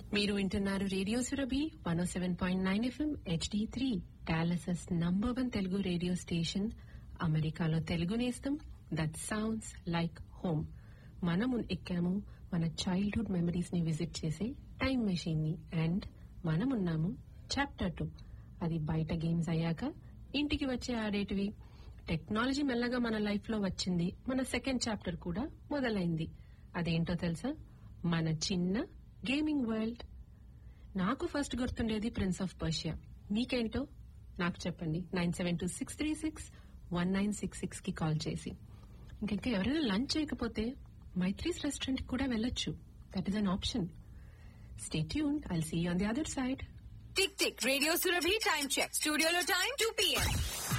మీరు వింటున్నారు radio Surabhi one seven point nine FM HD three Dallas's number one Telugu radio station అమెరికాలో తెలుగు నేస్తం that sounds like home మనము ఎక్కాము మన చైల్డ్హుడ్ మెమరీస్ ని విజిట్ చేసే టైం మెషిన్ ని అండ్ మనమున్నాము చాప్టర్ టూ అది బయట గేమ్స్ అయ్యాక ఇంటికి వచ్చే ఆడేటివి టెక్నాలజీ మెల్లగా మన లైఫ్ లో వచ్చింది మన సెకండ్ చాప్టర్ కూడా మొదలైంది అదేంటో తెలుసా మన చిన్న గేమింగ్ వరల్డ్ నాకు ఫస్ట్ గుర్తుండేది ప్రిన్స్ ఆఫ్ పర్షియా మీకేంటో నాకు చెప్పండి nine seven two six three six one nine six six కి కాల్ చేసి ఇంకా ఎవరైనా లంచ్ చేయకపోతే మైత్రీస్ రెస్టారెంట్ కూడా వెళ్ళొచ్చు that is an option stay tune I'll see on the other side tick tick radio Surabhi time check స్టూడియోలో టైం టూ పిఎం